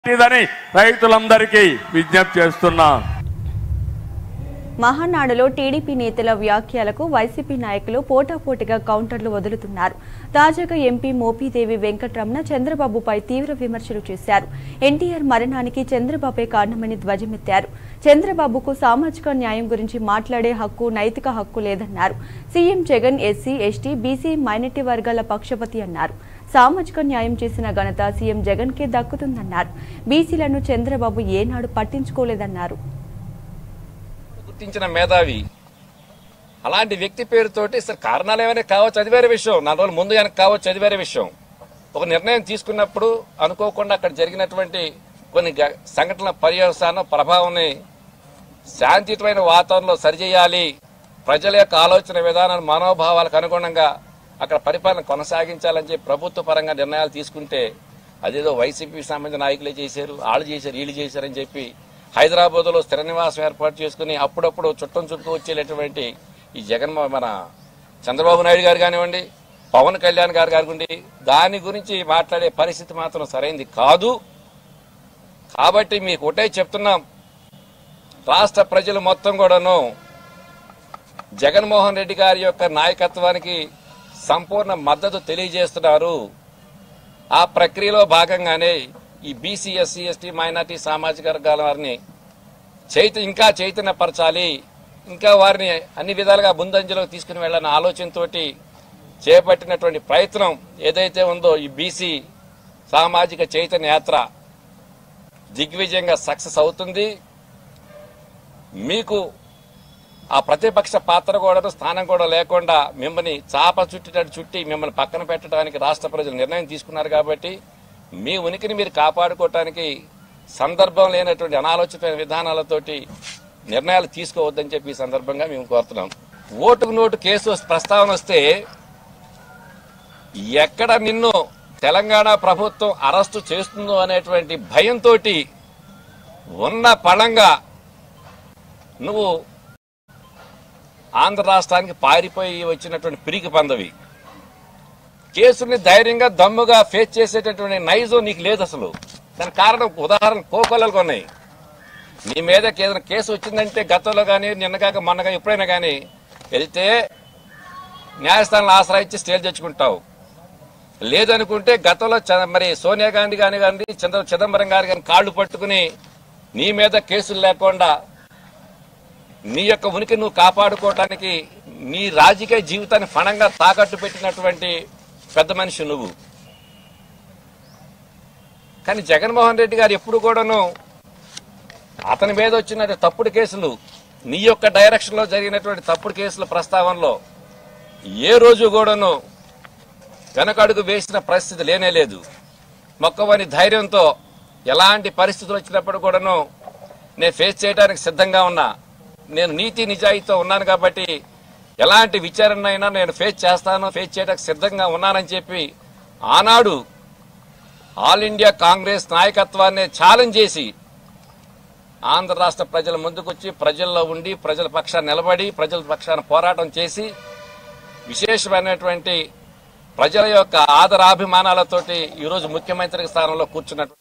ఇదని రైతులందరికీ విజ్ఞప్తి చేస్తున్నా మహానాడులో టీడీపీ నేతల వ్యాఖ్యలకు వైసీపీ నాయకులు పోటాపోటీగా కౌంటర్లు వదులుతున్నారు తాజాగా ఎంపీ మోపీదేవి వెంకట్రమణ చంద్రబాబుపై తీవ్ర విమర్శలు చేశారు ఎన్టీఆర్ మరణానికి చంద్రబాబే కారణమని ధ్వజమెత్తారు చంద్రబాబుకు సామాజిక న్యాయం గురించి మాట్లాడే హక్కు నైతిక హక్కు లేదన్నారు CM Jagan SC ST BC minority వర్గాల పక్షపతి అన్నారు సామాజిక న్యాయం చేసిన ఘనత సీఎం జగన్కే దక్కుతుందన్నారు బీసీలను చంద్రబాబు ఏనాడు పట్టించుకోలేదన్నారు గుర్తించిన మేధావి అలాంటి వ్యక్తి పేరుతోటి సరే కారణాలు ఏమైనా కావచ్చు అది వేరే విషయం నాలుగు రోజుల ముందు కనుక కావచ్చు అది వేరే విషయం ఒక నిర్ణయం తీసుకున్నప్పుడు అనుకోకుండా అక్కడ జరిగినటువంటి కొన్ని గ- సంఘటనల పర్యవసానం ప్రభావాన్ని శాంతియుతమైన వాతావరణంలో సరిచేయాలి ప్రజల యొక్క ఆలోచన విధానాన్ని మనోభావాలకు అనుగుణంగా అక్కడ పరిపాలన కొనసాగించాలని చెప్పి ప్రభుత్వ పరంగా నిర్ణయాలు తీసుకుంటే అదేదో వైసీపీ సంబంధించిన నాయకులే చేశారు వాళ్ళు చేశారు వీళ్ళు చేశారని చెప్పి హైదరాబాద్ లో స్థిర నివాసం ఏర్పాటు చేసుకుని అప్పుడప్పుడు చుట్టం చుట్టూ వచ్చేటటువంటి ఈ జగన్ మన చంద్రబాబు నాయుడు గారు కానివ్వండి పవన్ కళ్యాణ్ గారు కానివ్వండి దాని గురించి మాట్లాడే పరిస్థితి మాత్రం సరైంది కాదు కాబట్టి మీకు ఒకటే చెప్తున్నాం రాష్ట్ర ప్రజలు మొత్తం కూడాను జగన్మోహన్ రెడ్డి గారి యొక్క నాయకత్వానికి సంపూర్ణ మద్దతు తెలియజేస్తున్నారు ఆ ప్రక్రియలో భాగంగానే ఈ బీసీ ఎస్సీ ఎస్టీ మైనార్టీ సామాజిక వర్గాల వారిని చైత ఇంకా చైతన్యపరచాలి ఇంకా వారిని అన్ని విధాలుగా ముందంజలోకి తీసుకుని వెళ్ళాలన్న ఆలోచనతోటి చేపట్టినటువంటి ప్రయత్నం ఏదైతే ఉందో ఈ బీసీ సామాజిక చైతన్య యాత్ర దిగ్విజయంగా సక్సెస్ అవుతుంది మీకు ఆ ప్రతిపక్ష పాత్ర కూడా స్థానం కూడా లేకుండా మిమ్మల్ని చాప చుట్టేటట్టు చుట్టి మిమ్మల్ని పక్కన పెట్టడానికి రాష్ట్ర ప్రజలు నిర్ణయం తీసుకున్నారు కాబట్టి మీ ఉనికిని మీరు కాపాడుకోవటానికి సందర్భం లేనటువంటి అనాలోచితమైన విధానాలతోటి నిర్ణయాలు తీసుకోవద్దని చెప్పి ఈ సందర్భంగా మేము కోరుతున్నాం ఓటుకు నోటు కేసు వస్- ప్రస్తావన వస్తే ఎక్కడ నిన్ను తెలంగాణ ప్రభుత్వం అరెస్టు చేస్తుందో అనేటువంటి భయంతో ఉన్న పళంగా నువ్వు ఆంధ్ర రాష్ట్రానికి పారిపోయి వచ్చినటువంటి పిరికి పందవి కేసుని ధైర్యంగా దమ్ముగా ఫేస్ చేసేటటువంటి నైజం నీకు లేదు అసలు దానికి కారణం ఉదాహరణ కోకొల్లలు ఉన్నాయి నీ మీద ఏదైనా కేసు వచ్చిందంటే గతంలో కానీ నిన్నగాక మొన్నగా ఎప్పుడైనా కానీ వెళ్తే న్యాయస్థానంలో ఆశ్రయించి స్టేజ్ తెచ్చుకుంటావు లేదనుకుంటే గతంలో చ- మరి సోనియా గాంధీ గాని కానీ చంద్ర చిదంబరం గారు కానీ కాళ్ళు పట్టుకుని నీ మీద కేసులు లేకుండా నీ యొక్క ఉనికి నువ్వు కాపాడుకోవటానికి నీ రాజకీయ జీవితాన్ని ఫణంగా తాకట్టు పెట్టినటువంటి పెద్ద మనిషి నువ్వు కానీ జగన్మోహన్ రెడ్డి గారు ఎప్పుడు కూడాను అతని మీద వచ్చిన తప్పుడు కేసులు నీ యొక్క డైరెక్షన్ లో జరిగినటువంటి తప్పుడు కేసుల ప్రస్తావనలో ఏ రోజు కూడాను వెనకడుగు వేసిన పరిస్థితి లేనే లేదు మొక్కవని ధైర్యంతో ఎలాంటి పరిస్థితులు వచ్చినప్పుడు కూడాను నేను ఫేస్ చేయడానికి సిద్ధంగా ఉన్నా నేను నీతి నిజాయితీతో ఉన్నాను కాబట్టి ఎలాంటి విచారణ అయినా నేను ఫేస్ చేస్తాను ఫేస్ చేయడానికి సిద్ధంగా ఉన్నానని చెప్పి ఆనాడు ఆల్ ఇండియా కాంగ్రెస్ నాయకత్వాన్ని ఛాలెంజ్ చేసి ఆంధ్ర రాష్ట్ర ప్రజల ముందుకొచ్చి ప్రజల్లో ఉండి ప్రజల పక్షాన్ని నిలబడి ప్రజల పక్షాన పోరాటం చేసి విశేషమైనటువంటి ప్రజల యొక్క ఆదరాభిమానాలతోటి ఈరోజు ముఖ్యమంత్రి స్థానంలో కూర్చున్నట్టు